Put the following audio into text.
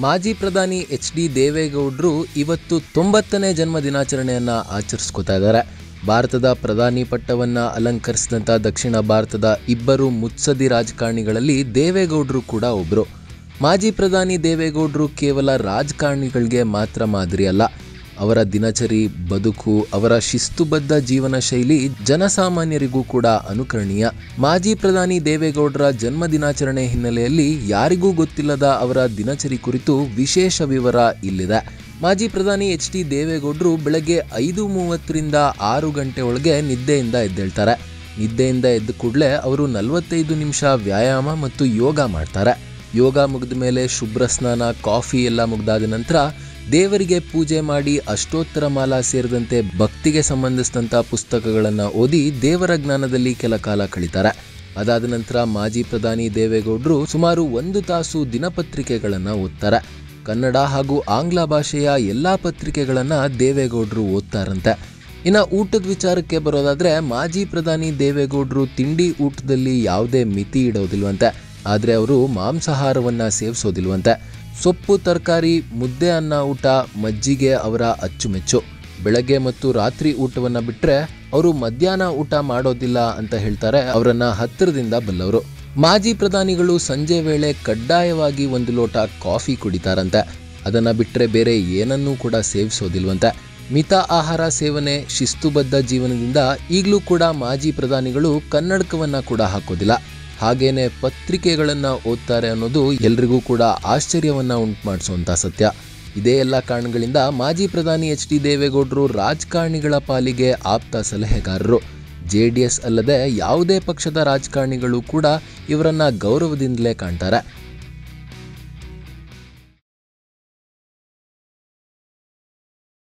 ಮಾಜಿ ಪ್ರಧಾನಿ H D ದೇವೇಗೌಡರು ಇವತ್ತು ತೊಂಬತ್ತನೇ ಜನ್ಮ ದಿನಾಚರಣೆಯನ್ನ ಆಚರಿಸ್ಕೊತಾ ಇದ್ದಾರೆ ಭಾರತದ ಪ್ರಧಾನಿ ಪಟ್ಟವನ್ನ ಅಲಂಕರಿಸಿದಂಥ ದಕ್ಷಿಣ ಭಾರತದ ಇಬ್ಬರು ಮುತ್ಸದಿ ರಾಜಕಾರಣಿಗಳಲ್ಲಿ ದೇವೇಗೌಡರು ಕೂಡ ಒಬ್ಬರು ಮಾಜಿ ಪ್ರಧಾನಿ ದೇವೇಗೌಡರು ಕೇವಲ ರಾಜಕಾರಣಿಗಳಿಗೆ ಮಾತ್ರ ಮಾದರಿ ಅಲ್ಲ ಅವರ ದಿನಚರಿ ಬದುಕು ಅವರ ಶಿಸ್ತುಬದ್ಧ ಜೀವನ ಶೈಲಿ ಜನಸಾಮಾನ್ಯರಿಗೂ ಕೂಡ ಅನುಕರಣೀಯ ಮಾಜಿ ಪ್ರಧಾನಿ ದೇವೇಗೌಡರ ಜನ್ಮ ದಿನಾಚರಣೆ ಹಿನ್ನೆಲೆಯಲ್ಲಿ ಯಾರಿಗೂ ಗೊತ್ತಿಲ್ಲದ ಅವರ ದಿನಚರಿ ಕುರಿತು ವಿಶೇಷ ವಿವರ ಇಲ್ಲಿದೆ ಮಾಜಿ ಪ್ರಧಾನಿ ಎಚ್ ಡಿ ದೇವೇಗೌಡರು ಬೆಳಗ್ಗೆ ಐದು ಮೂವತ್ತರಿಂದ ಆರು ಗಂಟೆ ಒಳಗೆ ನಿದ್ದೆಯಿಂದ ಎದ್ದೇಳ್ತಾರೆ ನಿದ್ದೆಯಿಂದ ಎದ್ದ ಕೂಡಲೇ ಅವರು ನಲವತ್ತೈದು ನಿಮಿಷ ವ್ಯಾಯಾಮ ಮತ್ತು ಯೋಗ ಮಾಡ್ತಾರೆ ಯೋಗ ಮುಗಿದ ಮೇಲೆ ಶುಭ್ರ ಸ್ನಾನ ಕಾಫಿ ಎಲ್ಲ ಮುಗ್ದಾದ ನಂತರ ದೇವರಿಗೆ ಪೂಜೆ ಮಾಡಿ ಅಷ್ಟೋತ್ತರ ಮಾಲ ಸೇರಿದಂತೆ ಭಕ್ತಿಗೆ ಸಂಬಂಧಿಸಿದಂಥ ಪುಸ್ತಕಗಳನ್ನು ಓದಿ ದೇವರ ಜ್ಞಾನದಲ್ಲಿ ಕೆಲ ಕಾಲ ಕಳೀತಾರೆ ಅದಾದ ನಂತರ ಮಾಜಿ ಪ್ರಧಾನಿ ದೇವೇಗೌಡರು ಸುಮಾರು ಒಂದು ತಾಸು ದಿನಪತ್ರಿಕೆಗಳನ್ನು ಓದ್ತಾರೆ ಕನ್ನಡ ಹಾಗೂ ಆಂಗ್ಲ ಭಾಷೆಯ ಎಲ್ಲ ಪತ್ರಿಕೆಗಳನ್ನು ದೇವೇಗೌಡರು ಓದ್ತಾರಂತೆ ಇನ್ನು ಊಟದ ವಿಚಾರಕ್ಕೆ ಬರೋದಾದ್ರೆ ಮಾಜಿ ಪ್ರಧಾನಿ ದೇವೇಗೌಡರು ತಿಂಡಿ ಊಟದಲ್ಲಿ ಯಾವುದೇ ಮಿತಿ ಇಡೋದಿಲ್ವಂತೆ ಆದರೆ ಅವರು ಮಾಂಸಾಹಾರವನ್ನು ಸೇವಿಸೋದಿಲ್ವಂತೆ ಸೊಪ್ಪು ತರಕಾರಿ ಮುದ್ದೆ ಅನ್ನ ಊಟ ಮಜ್ಜಿಗೆ ಅವರ ಅಚ್ಚುಮೆಚ್ಚು ಬೆಳಗ್ಗೆ ಮತ್ತು ರಾತ್ರಿ ಊಟವನ್ನ ಬಿಟ್ರೆ ಅವರು ಮಧ್ಯಾಹ್ನ ಊಟ ಮಾಡೋದಿಲ್ಲ ಅಂತ ಹೇಳ್ತಾರೆ ಅವರನ್ನ ಹತ್ತಿರದಿಂದ ಬಲ್ಲವರು ಮಾಜಿ ಪ್ರಧಾನಿಗಳು ಸಂಜೆ ವೇಳೆ ಕಡ್ಡಾಯವಾಗಿ ಒಂದು ಲೋಟ ಕಾಫಿ ಕುಡಿತಾರಂತೆ ಅದನ್ನ ಬಿಟ್ರೆ ಬೇರೆ ಏನನ್ನೂ ಕೂಡ ಸೇವಿಸೋದಿಲ್ವಂತೆ ಮಿತ ಆಹಾರ ಸೇವನೆ ಶಿಸ್ತುಬದ್ಧ ಜೀವನದಿಂದ ಈಗಲೂ ಕೂಡ ಮಾಜಿ ಪ್ರಧಾನಿಗಳು ಕನ್ನಡಕವನ್ನ ಕೂಡ ಹಾಕೋದಿಲ್ಲ ಹಾಗೇನೆ ಪತ್ರಿಕೆಗಳನ್ನ ಓದ್ತಾರೆ ಅನ್ನೋದು ಎಲ್ರಿಗೂ ಕೂಡ ಆಶ್ಚರ್ಯವನ್ನ ಉಂಟು ಮಾಡಿಸುವಂತ ಸತ್ಯ ಇದೇ ಎಲ್ಲ ಕಾರಣಗಳಿಂದ ಮಾಜಿ ಪ್ರಧಾನಿ ಎಚ್ ಡಿ ದೇವೇಗೌಡರು ರಾಜಕಾರಣಿಗಳ ಪಾಲಿಗೆ ಆಪ್ತ ಸಲಹೆಗಾರರು ಜೆ ಡಿ ಎಸ್ ಅಲ್ಲದೆ ಯಾವುದೇ ಪಕ್ಷದ ರಾಜಕಾರಣಿಗಳು ಕೂಡ ಇವರನ್ನ ಗೌರವದಿಂದಲೇ ಕಾಣ್ತಾರೆ